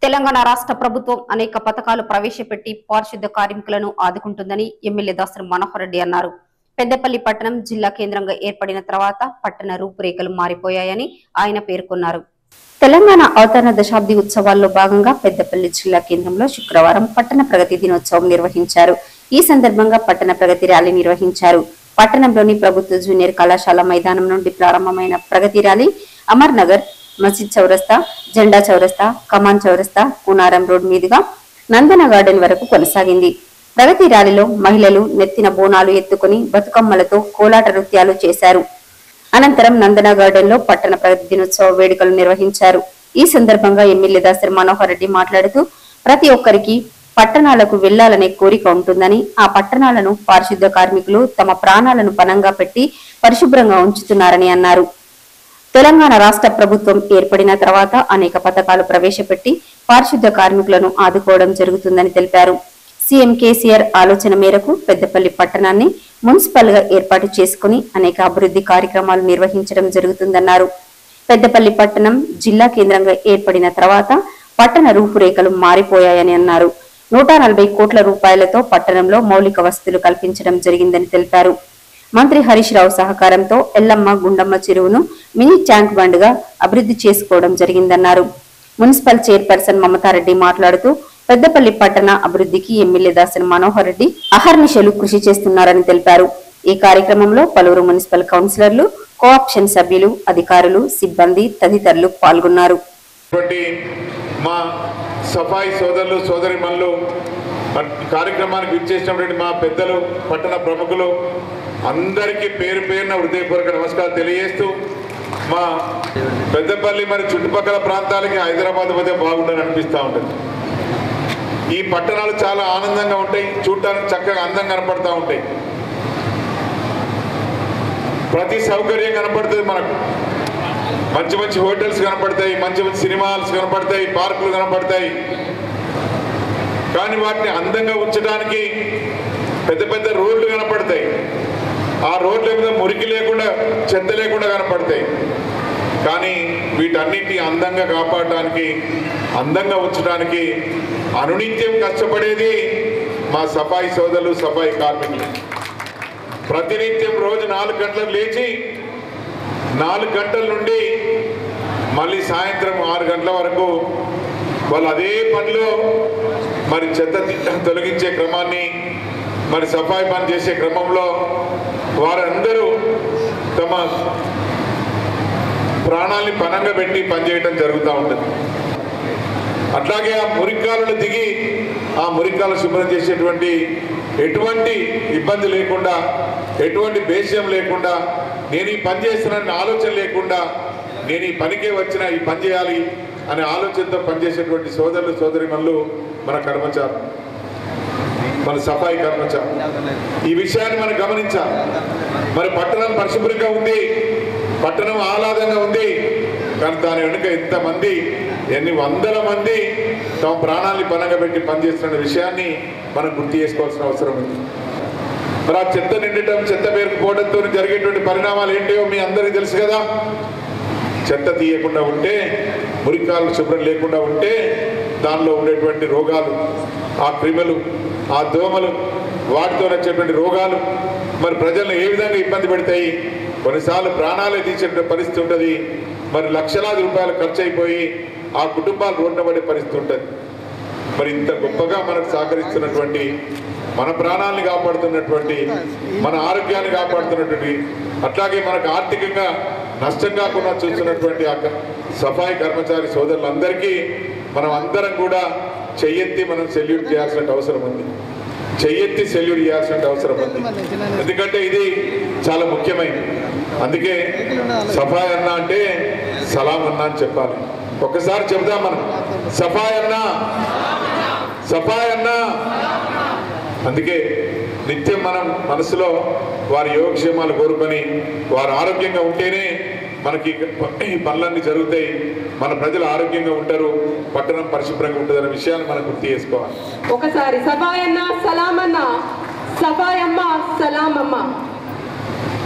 తెలంగాణ రాష్ట్ర ప్రభుత్వం అనేక పథకాలు ప్రవేశపెట్టి పారిశుద్ధ కార్మికులను ఆదుకుంటుందని ఎమ్మెల్యే దాసరి మనోహర్ రెడ్డి అన్నారు పెద్దపల్లి పట్టణం జిల్లా కేంద్రంగా ఏర్పడిన తర్వాత పట్టణ రూపురేఖలు మారిపోయాయని ఆయన పేర్కొన్నారు తెలంగాణ అవతరణ దశాబ్ది ఉత్సవాల్లో భాగంగా పెద్దపల్లి జిల్లా కేంద్రంలో శుక్రవారం పట్టణ ప్రగతి దినోత్సవం నిర్వహించారు ఈ సందర్భంగా పట్టణ ప్రగతి ర్యాలీ నిర్వహించారు పట్టణంలోని ప్రభుత్వ జూనియర్ కళాశాల మైదానం నుండి ప్రారంభమైన ప్రగతి ర్యాలీ అమర్ నగర్ మసీద్ చౌరస్తా జెండా చౌరస్తా కమాన్ చౌరస్తా కునారం రోడ్ మీదుగా నందన గార్డెన్ వరకు కొనసాగింది ప్రగతి ర్యాలీలో మహిళలు నెత్తిన బోనాలు ఎత్తుకుని బతుకమ్మలతో కోలాట నృత్యాలు చేశారు అనంతరం నందన గార్డెన్ లో పట్టణ ప్రగతి దినోత్సవ వేడుకలు నిర్వహించారు ఈ సందర్భంగా ఎమ్మెల్యే దాసరి మనోహర్ రెడ్డి మాట్లాడుతూ ప్రతి ఒక్కరికి పట్టణాలకు వెళ్లాలనే కోరిక ఉంటుందని ఆ పట్టణాలను పారిశుద్ధ కార్మికులు తమ ప్రాణాలను పనంగా పెట్టి పరిశుభ్రంగా ఉంచుతున్నారని అన్నారు తెలంగాణ రాష్ట్ర ప్రభుత్వం ఏర్పడిన తర్వాత అనేక పథకాలు ప్రవేశపెట్టి పారిశుద్ధ కార్మికులను ఆదుకోవడం జరుగుతుందని తెలిపారు సీఎం కేసీఆర్ ఆలోచన మేరకు పెద్దపల్లి పట్టణాన్ని మున్సిపల్ గా ఏర్పాటు చేసుకుని అనేక అభివృద్ధి కార్యక్రమాలు నిర్వహించడం జరుగుతుందన్నారు పెద్దపల్లి పట్టణం జిల్లా కేంద్రంగా ఏర్పడిన తర్వాత పట్టణ రూపురేఖలు మారిపోయాయని అన్నారు నూట నలభై కోట్ల రూపాయలతో పట్టణంలో మౌలిక వసతులు కల్పించడం జరిగిందని తెలిపారు మంత్రి హరీష్ రావు సహకారంతో ఎల్లమ్మ గుండమ్మ చెరువును మినీ ట్యాంక్ బండ్గా అభివృద్ధి చేసుకోవడం జరిగిందన్నారు మున్సిపల్ చైర్పర్సన్ మమతారెడ్డి మాట్లాడుతూ పెద్దపల్లి పట్టణ అభివృద్ధికి ఎమ్మెల్యే దాసరి మనోహర్ రెడ్డి అహర్నిశలు కృషి చేస్తున్నారని తెలిపారు ఈ కార్యక్రమంలో పలువురు మున్సిపల్ కౌన్సిలర్లు కోఆప్షన్ సభ్యులు అధికారులు సిబ్బంది తదితరులు పాల్గొన్నారు కాబట్టి మా సఫాయి సోదరులు సోదరిమణులు కార్యక్రమానికి విచ్చేసినటువంటి మా పెద్దలు పట్టణ ప్రముఖులు అందరికీ పేరు పేరున హృదయపూర్వక నమస్కారం తెలియజేస్తూ మా పెద్దపల్లి మరి చుట్టుపక్కల ప్రాంతాలకి హైదరాబాద్ మధ్య బాగుండని అనిపిస్తూ ఉంటుంది ఈ పట్టణాలు చాలా ఆనందంగా ఉంటాయి చూడటానికి చక్కగా అందం కనపడతా ఉంటాయి ప్రతి సౌకర్యం కనపడుతుంది మనకు మంచి మంచి హోటల్స్ కనపడతాయి మంచి మంచి సినిమా హాల్స్ కనపడతాయి పార్కులు కనపడతాయి కానీ వాటిని అందంగా ఉంచడానికి పెద్ద పెద్ద రోడ్లు కనపడతాయి ఆ రోడ్ల మీద మురికి లేకుండా చెత్త లేకుండా కనపడతాయి కానీ వీటన్నిటిని అందంగా కాపాడటానికి అందంగా ఉంచడానికి అనునిత్యం కష్టపడేది మా సఫాయి సోదరులు సఫాయి కార్మికులు ప్రతినిత్యం రోజు నాలుగు గంటలకు లేచి నాలుగు గంటల నుండి మళ్ళీ సాయంత్రం ఆరు గంటల వరకు వాళ్ళు అదే పనిలో మరి చెత్త తి- తొలగించే క్రమాన్ని మరి సఫాయి పని చేసే క్రమంలో వారందరూ తమ ప్రాణాల్ని పనంగా పెట్టి పనిచేయడం జరుగుతూ ఉంటుంది అట్లాగే ఆ మురికాలను దిగి ఆ మురికాలు శుభ్రం చేసేటువంటి ఎటువంటి ఇబ్బంది లేకుండా ఎటువంటి భేష్యం లేకుండా నేను ఈ పని చేస్తున్నానని ఆలోచన లేకుండా నేను ఈ పనికే వచ్చిన ఈ పని చేయాలి అనే ఆలోచనతో పనిచేసేటువంటి సోదరులు సోదరిమణులు మన కర్మచారు మన సఫాయి కర్మచారు ఈ విషయాన్ని మనం గమనించాలి మరి పట్టణం పరిశుభ్రంగా ఉంది పట్టణం ఆహ్లాదంగా ఉంది కానీ దాని వెనుక ఎంతమంది ఎన్ని వందల మంది తమ ప్రాణాన్ని పనంగా పెట్టి పనిచేస్తున్న విషయాన్ని మనం గుర్తు చేసుకోవాల్సిన అవసరం ఉంది మరి ఆ చెత్త నిండటం చెత్త పేరుకుపోవడంతో జరిగేటువంటి పరిణామాలు ఏంటో మీ అందరికీ తెలుసు కదా చెత్త తీయకుండా ఉంటే మురికాలు శుభ్రం లేకుండా ఉంటే దానిలో ఉండేటువంటి రోగాలు ఆ క్రిములు ఆ దోమలు వాటితో వచ్చేటువంటి రోగాలు మరి ప్రజలను ఏ విధంగా ఇబ్బంది పెడతాయి కొన్నిసార్లు ప్రాణాలే తీసేటువంటి పరిస్థితి ఉంటుంది మరి లక్షలాది రూపాయలు ఖర్చు అయిపోయి ఆ కుటుంబాలు రోడ్డున పడే పరిస్థితి ఉంటుంది మరి ఇంత గొప్పగా మనకు సహకరిస్తున్నటువంటి మన ప్రాణాలను కాపాడుతున్నటువంటి మన ఆరోగ్యాన్ని కాపాడుతున్నటువంటి అట్లాగే మనకు ఆర్థికంగా నష్టం కాకుండా చూస్తున్నటువంటి ఆ క- సఫాయి కర్మచారి సోదరులందరికీ మనం అందరం కూడా చెయ్యెత్తి మనం సెల్యూట్ చేయాల్సిన అవసరం ఉంది చెయ్యెత్తి సెల్యూట్ చేయాల్సిన అవసరం ఉంది ఎందుకంటే ఇది చాలా ముఖ్యమైనది అందుకే సఫాయి అన్న అంటే సలాం అన్న అని చెప్పాలి ఒక్కసారి చెప్దాం మనం సఫాయి అన్నా సఫాయి అన్నా అందుకే నిత్యం మనం మనసులో వారి యోగక్షేమాలు కోరుకొని వారు ఆరోగ్యంగా ఉంటేనే మనకి ఈ పనులన్నీ జరుగుతాయి మన ప్రజలు ఆరోగ్యంగా ఉంటారు పట్టణం పరిశుభ్రంగా ఉంటుంది అనే విషయాన్ని మనం గుర్తు చేసుకోవాలి ఒకసారి సఫాయన్న సలామన్న సఫాయమ్మ సలామమ్మ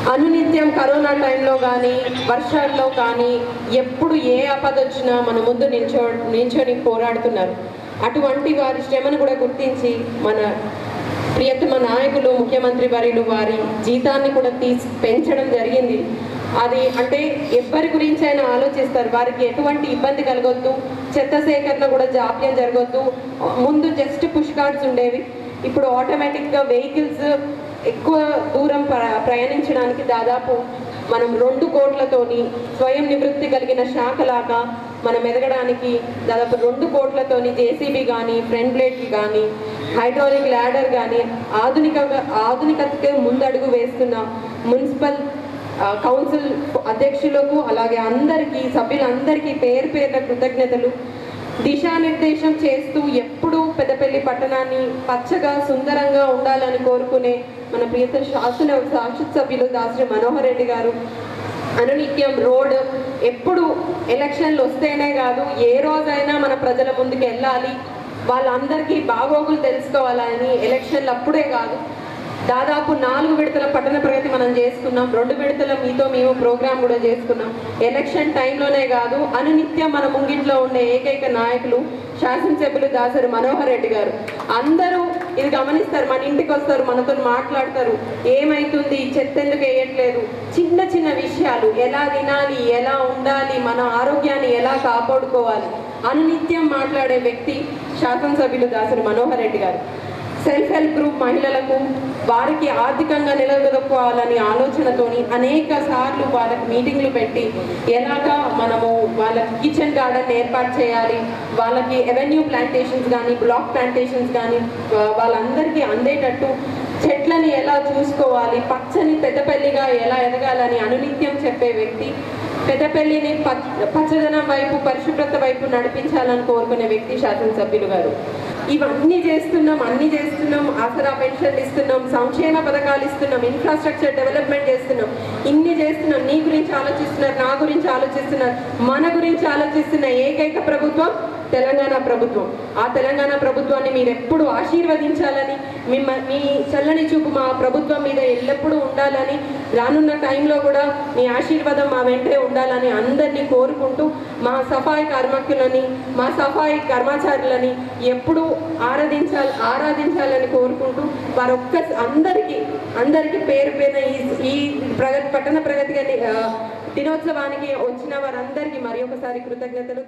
అనునిత్యం కరోనా టైంలో కానీ వర్షాల్లో కానీ ఎప్పుడు ఏ ఆపద వచ్చినా మన ముందు నిల్చో నిల్చొని పోరాడుతున్నారు అటువంటి వారి శ్రమను కూడా గుర్తించి మన ప్రియతమ నాయకులు ముఖ్యమంత్రి వర్యులు వారి జీతాన్ని కూడా తీసి పెంచడం జరిగింది అది అంటే ఎవ్వరి గురించి అయినా ఆలోచిస్తారు వారికి ఎటువంటి ఇబ్బంది కలగొద్దు చెత్త సేకరణ కూడా జాప్యం జరగొద్దు ముందు జస్ట్ పుష్ కార్డ్స్ ఉండేవి ఇప్పుడు ఆటోమేటిక్గా వెహికల్స్ ఎక్కువ దూరం ప్ర- ప్రయాణించడానికి దాదాపు మనం రెండు కోట్లతోని స్వయం నివృత్తి కలిగిన శాఖలాగా మనం ఎదగడానికి దాదాపు రెండు కోట్లతోని జేసీబీ కానీ ఫ్రంట్ బ్లేడ్ కానీ హైడ్రాలిక్ ల్యాడర్ కానీ ఆధునికంగా ఆధునికతకే ముందడుగు వేస్తున్న మున్సిపల్ ఆ, కౌన్సిల్ అధ్యక్షులకు అలాగే అందరికీ సభ్యులందరికీ పేరు పేరున కృతజ్ఞతలు దిశానిర్దేశం చేస్తూ ఎప్పుడూ పెద్దపల్లి పట్టణాన్ని పచ్చగా సుందరంగా ఉండాలని కోరుకునే మన ప్రియత శాసన శాశ్వత సభ్యులు దాసరి మనోహర్ రెడ్డి గారు అనునిత్యం రోడ్ ఎప్పుడు ఎలక్షన్లు వస్తేనే కాదు ఏ రోజైనా మన ప్రజల ముందుకు వెళ్ళాలి వాళ్ళందరికీ బాగోగులు తెలుసుకోవాలని ఎలక్షన్లు అప్పుడే కాదు దాదాపు నాలుగు విడతల పట్టణ ప్రగతి మనం చేసుకున్నాం రెండు విడతల మీతో మేము ప్రోగ్రామ్ కూడా చేసుకున్నాం ఎలక్షన్ టైంలోనే కాదు అనునిత్యం మన ముంగిట్లో ఉండే ఏకైక నాయకులు శాసనసభ్యులు దాసరి మనోహర్ రెడ్డి గారు అందరూ ఇది గమనిస్తారు మన ఇంటికి వస్తారు మనతో మాట్లాడతారు ఏమైతుంది చెత్త ఎందుకు వేయట్లేదు చిన్న చిన్న విషయాలు ఎలా తినాలి ఎలా ఉండాలి మన ఆరోగ్యాన్ని ఎలా కాపాడుకోవాలి అనునిత్యం మాట్లాడే వ్యక్తి శాసనసభ్యులు దాసరి మనోహర్ రెడ్డి గారు సెల్ఫ్ హెల్ప్ గ్రూప్ మహిళలకు వారికి ఆర్థికంగా నిలదొక్కుకోవాలని ఆలోచనతోని అనేక సార్లు వాళ్ళకి మీటింగ్లు పెట్టి ఎలాగా మనము వాళ్ళకి కిచెన్ గార్డెన్ ఏర్పాటు చేయాలి వాళ్ళకి ఎవెన్యూ ప్లాంటేషన్స్ కానీ బ్లాక్ ప్లాంటేషన్స్ కానీ వా- వాళ్ళందరికీ అందేటట్టు చెట్లని ఎలా చూసుకోవాలి పచ్చని పెద్దపల్లిగా ఎలా ఎదగాలని అనునిత్యం చెప్పే వ్యక్తి పెద్దపల్లిని పచ్ పచ్చదనం వైపు పరిశుభ్రత వైపు నడిపించాలని కోరుకునే వ్యక్తి శాసనసభ్యులు గారు ఇవన్నీ చేస్తున్నాం అన్ని చేస్తున్నాం ఆసరా పెన్షన్లు ఇస్తున్నాం సంక్షేమ పథకాలు ఇస్తున్నాం ఇన్ఫ్రాస్ట్రక్చర్ డెవలప్మెంట్ చేస్తున్నాం ఇన్ని చేస్తున్నాం నీ గురించి ఆలోచిస్తున్నారు నా గురించి ఆలోచిస్తున్నారు మన గురించి ఆలోచిస్తున్న ఏకైక ప్రభుత్వం తెలంగాణ ప్రభుత్వం ఆ తెలంగాణ ప్రభుత్వాన్ని మీరు ఎప్పుడు ఆశీర్వదించాలని మిమ్మ మీ చల్లని చూపు మా ప్రభుత్వం మీద ఎల్లప్పుడూ ఉండాలని రానున్న టైంలో కూడా మీ ఆశీర్వాదం మా వెంటే ఉండాలని అందరినీ కోరుకుంటూ మా సఫాయి కార్మికులని మా సఫాయి కర్మచారులని ఎప్పుడూ ఆరాధించాలి ఆరాధించాలని కోరుకుంటూ వారొక్క అందరికీ అందరికీ పేరు పేరున ఈ ఈ ప్రగతి పట్టణ ప్రగతి గాని, ఆ, దినోత్సవానికి వచ్చిన వారందరికీ మరి ఒకసారి కృతజ్ఞతలు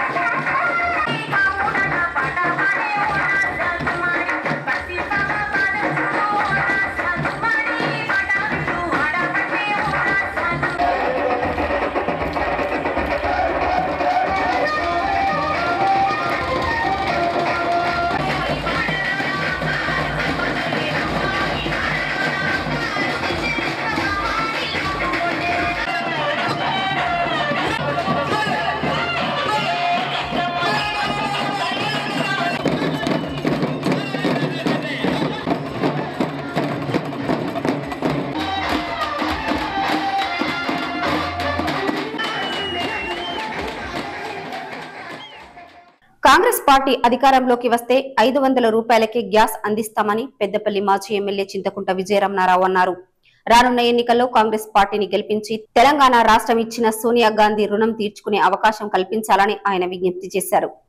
కాంగ్రెస్ పార్టీ అధికారంలోకి వస్తే ఐదు వందల రూపాయలకే గ్యాస్ అందిస్తామని పెద్దపల్లి మాజీ ఎమ్మెల్యే చింతకుంట విజయరమణారావు అన్నారు రానున్న ఎన్నికల్లో కాంగ్రెస్ పార్టీని గెలిపించి తెలంగాణ రాష్ట్రం ఇచ్చిన సోనియా గాంధీ రుణం తీర్చుకునే అవకాశం కల్పించాలని ఆయన విజ్ఞప్తి చేశారు